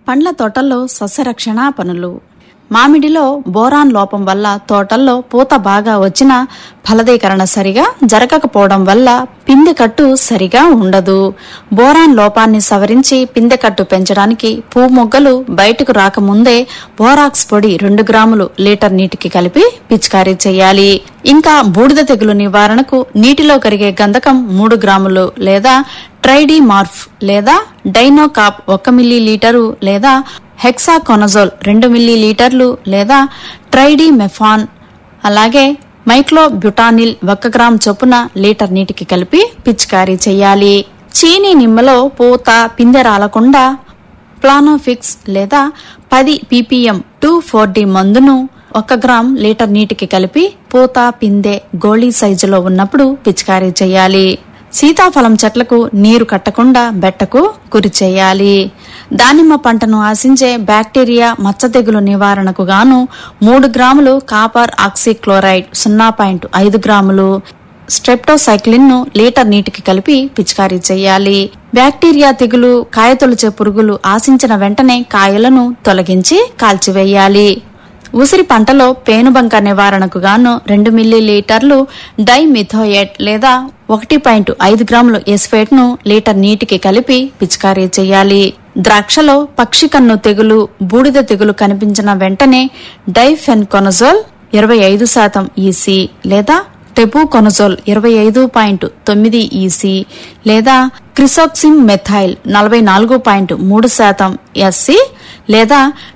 పండ్ల తోటల్లో సస్యరక్షణ పనులు మామిడిలో బోరాన్ లోపం వల్ల తోటల్లో పూత బాగా వచ్చిన ఫలదీకరణ సరిగా జరగకపోవడం వల్ల పిందె కట్టు సరిగా ఉండదు బోరాన్ లోపాన్ని సవరించి పిందె కట్టు పెంచడానికి పూ మొగ్గలు బయటకు రాకముందే బోరాక్స్ పొడి రెండు గ్రాములు లీటర్ నీటికి కలిపి పిచికారీ చేయాలి ఇంకా బూడిద తెగులు నివారణకు నీటిలో కరిగే గంధకం మూడు గ్రాములు లేదా ట్రైడీ మార్ఫ్ లేదా డైనోకాప్ ఒక మిల్లీ లీటరు లేదా హెక్సాకొనజోల్ రెండు మిల్లీ లీటర్లు లేదా ట్రైడీ మెఫాన్ అలాగే మైక్లో బ్యూటానిల్ ఒక గ్రామ్ చొప్పున లీటర్ నీటికి కలిపి పిచికారీ చేయాలి చీనీ నిమ్మలో పూత పిందె రాలకుండా ప్లానోఫిక్స్ లేదా పది పీపీఎం టూ ఫోర్ డి మందును ఒక గ్రామ్ లీటర్ నీటికి కలిపి పూత పిందె గోళీ సైజులో ఉన్నప్పుడు పిచికారీ చేయాలి సీతాఫలం చెట్లకు నీరు కట్టకుండా బెట్టకు గురి చేయాలి దానిమ్మ పంటను ఆశించే బ్యాక్టీరియా మచ్చ తెగులు నివారణకు గాను మూడు గ్రాములు కాపర్ ఆక్సిక్లోరైడ్ సున్నా పాయింట్ ఐదు గ్రాములు స్ట్రెప్టోసైక్లిన్ ను లీటర్ నీటికి కలిపి పిచికారీ చేయాలి బ్యాక్టీరియా తెగులు కాయతొలిచే పురుగులు ఆశించిన వెంటనే కాయలను తొలగించి కాల్చివేయాలి ఉసిరి పంటలో పేనుబంక నివారణకు గాను రెండు మిల్లీ లీటర్లు డైమిథోయేట్ లేదా ఒకటి పాయింట్ ఐదు గ్రాములు ఎస్ఫేట్ ను లీటర్ నీటికి కలిపి పిచికారీ చేయాలి ద్రాక్షలో పక్షి కన్ను తెగులు బూడిద తెగులు కనిపించిన వెంటనే డైఫెన్కొనజోల్ ఇరవై ఐదు శాతం ఈసీ లేదా టెబుకొనజోల్ ఇరవై ఐదు పాయింట్ తొమ్మిది ఈసీ లేదా క్రిసోక్సిమ్ మెథైల్ నలభై నాలుగు పాయింట్ మూడు శాతం ఎస్సీ లేదా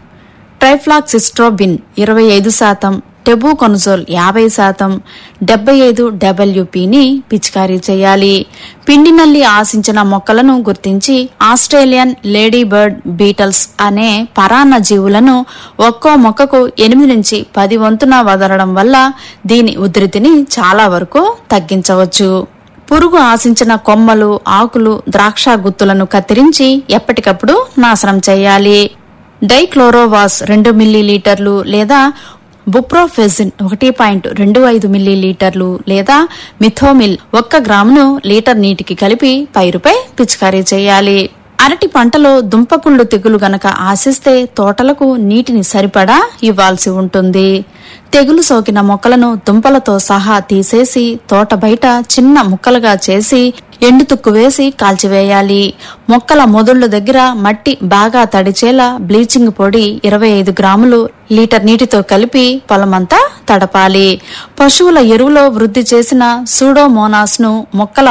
ట్రైఫ్లాక్సిస్ట్రోబిన్ ఇరవై ఐదు శాతం టెబుకొనజోల్ యాభై శాతం డెబ్బై ఐదు డబ్ల్యూపీని పిచికారీ చేయాలి పిండి నల్లి ఆశించిన మొక్కలను గుర్తించి ఆస్ట్రేలియన్ లేడీ బర్డ్ బీటల్స్ అనే పరాన్న జీవులను ఒక్కో మొక్కకు ఎనిమిది నుంచి పది వంతున వదలడం వల్ల దీని ఉధృతిని చాలా వరకు తగ్గించవచ్చు పురుగు ఆశించిన కొమ్మలు ఆకులు ద్రాక్ష గుత్తులను కత్తిరించి ఎప్పటికప్పుడు నాశనం చేయాలి డైక్లోరోవాస్ రెండు మిల్లీ లీటర్లు లేదా బుప్రోఫెజిన్ ఒకటి పాయింట్ రెండు ఐదు మిల్లీ లీటర్లు లేదా మిథోమిల్ ఒక్క గ్రామును లీటర్ నీటికి కలిపి పైరుపై పిచికారీ చేయాలి అరటి పంటలో దుంపకుళ్ళు తెగులు గనక ఆశిస్తే తోటలకు నీటిని సరిపడా ఇవ్వాల్సి ఉంటుంది తెగులు సోకిన మొక్కలను దుంపలతో సహా తీసేసి తోట బయట చిన్న ముక్కలుగా చేసి ఎండు తుక్కు వేసి కాల్చివేయాలి మొక్కల మొదళ్ల దగ్గర మట్టి బాగా తడిచేలా బ్లీచింగ్ పొడి ఇరవై ఐదు గ్రాములు లీటర్ నీటితో కలిపి పొలమంతా తడపాలి పశువుల ఎరువులో వృద్ధి చేసిన సూడోమోనాస్ ను మొక్కల